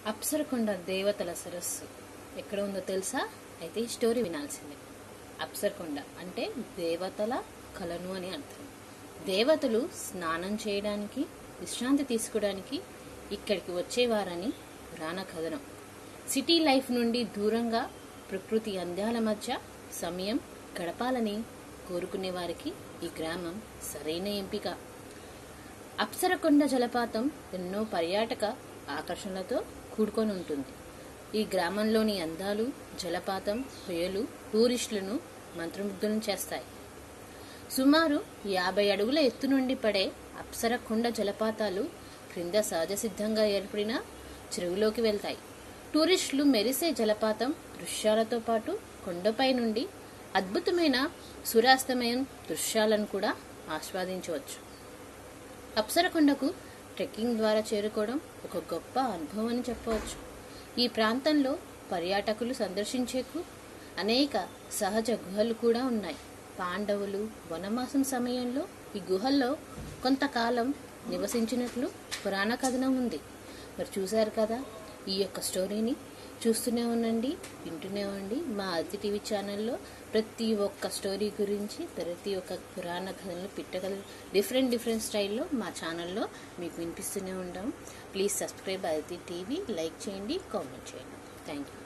అప్సరకొండ దేవతల సరస్సు ఎక్కడ ఉందో తెలుసా అయితే ఈ స్టోరీ వినాల్సిందే అప్సరకొండ అంటే దేవతల కలను అని అర్థం దేవతలు స్నానం చేయడానికి విశ్రాంతి తీసుకోవడానికి ఇక్కడికి వచ్చేవారని పురాణ కథనం సిటీ లైఫ్ నుండి దూరంగా ప్రకృతి అందాల మధ్య సమయం గడపాలని కోరుకునే వారికి ఈ గ్రామం సరైన ఎంపిక అప్సరకొండ జలపాతం ఎన్నో పర్యాటక ఆకర్షణలతో కూడుకొని ఉంటుంది ఈ గ్రామంలోని అందాలు జలపాతం హొయలు టూరిస్టులను మంత్రముగ్ధులను చేస్తాయి సుమారు యాభై అడుగుల ఎత్తు నుండి పడే అప్సరకొండ జలపాతాలు క్రింద సహజసిద్ధంగా ఏర్పడిన చెరువులోకి వెళ్తాయి టూరిస్టులు మెరిసే జలపాతం దృశ్యాలతో పాటు కొండపై నుండి అద్భుతమైన సూర్యాస్తమయం దృశ్యాలను కూడా ఆస్వాదించవచ్చు అప్సరకొండకు ట్రెక్కింగ్ ద్వారా చేరుకోవడం ఒక గొప్ప అనుభవం అని చెప్పవచ్చు ఈ ప్రాంతంలో పర్యాటకులు సందర్శించేకు అనేక సహజ గుహలు కూడా ఉన్నాయి పాండవులు వనమాసం సమయంలో ఈ గుహల్లో కొంతకాలం నివసించినట్లు పురాణ కథనం ఉంది మరి చూశారు కదా ఈ యొక్క స్టోరీని చూస్తూనే ఉండండి వింటూనే ఉండి మా అతి టీవీ ఛానల్లో ప్రతి ఒక్క స్టోరీ గురించి ప్రతి ఒక్క పురాణ కథలు పిట్టకలు డిఫరెంట్ డిఫరెంట్ స్టైల్లో మా ఛానల్లో మీకు వినిపిస్తూనే ఉంటాం please subscribe Aditi TV like చేయండి కామెంట్ చేయండి థ్యాంక్ యూ